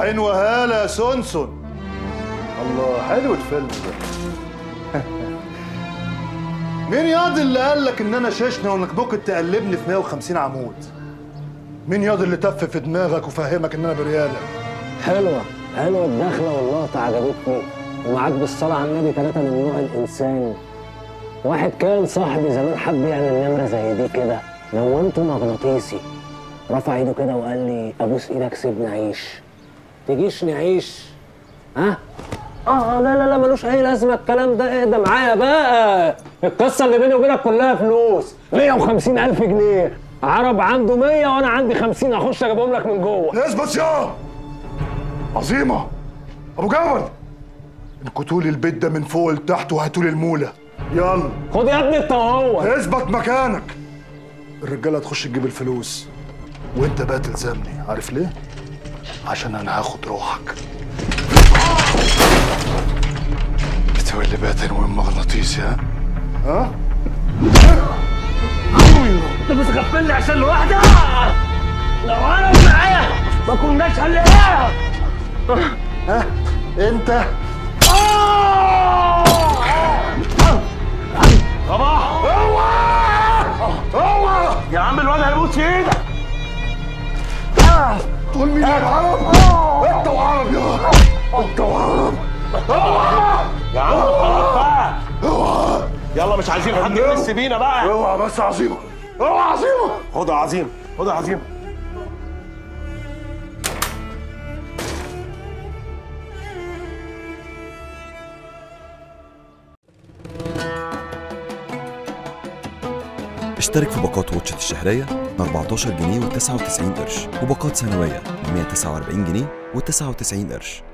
عين وهالة يا سونسون الله حلو الفيلم ده مين ياض اللي قال لك ان انا ششنا وانك ممكن تقلبني في 150 عمود مين ياض اللي تف في دماغك وفهمك ان انا برياله حلوة حلوة الدخلة واللقطة عجبتني ومعاك بالصلاة على النبي ثلاثة من نوع الإنسان واحد كان صاحبي زمان حب يعمل نمرة زي دي كده نومته مغناطيسي رفع ايده كده وقال لي ابوس ايدك سيبني اعيش تجيش نعيش ها اه لا لا لا ملوش اي لازمه الكلام ده اهدى معايا بقى القصه اللي بيني وبينك كلها فلوس 150 الف جنيه عرب عنده 100 وانا عندي 50 اخش اجيبهم لك من جوه اثبت يا عظيمة ابو جبل انكتوا لي البيت ده من فوق لتحت وهاتوا لي المولة يلا خد يا ابني انت وهو اثبت مكانك الرجالة تخش تجيب الفلوس وانت بقى تلزمني عارف ليه؟ عشان انا هاخد روحك بتولي بقى تنويم مغناطيسي ها؟ ها؟ انت بتغفلني عشان لوحدي لو انا معايا ما كناش هنلاقيها ها؟ انت صباح اوعى يا عم الواد هيموت في ايدك تقول مين يا عرب؟ انت وعرب يا انت وعرب يا عم خلاص بقى يلا مش عايزين حد يمس بينا بقى اوعى بس عظيمة اوعى عظيمة خد يا عظيم خد يا عظيم اشترك في باقات واتشت الشهرية ب 14 جنيه و99 قرش وباقات سنوية ب 149 جنيه و99 قرش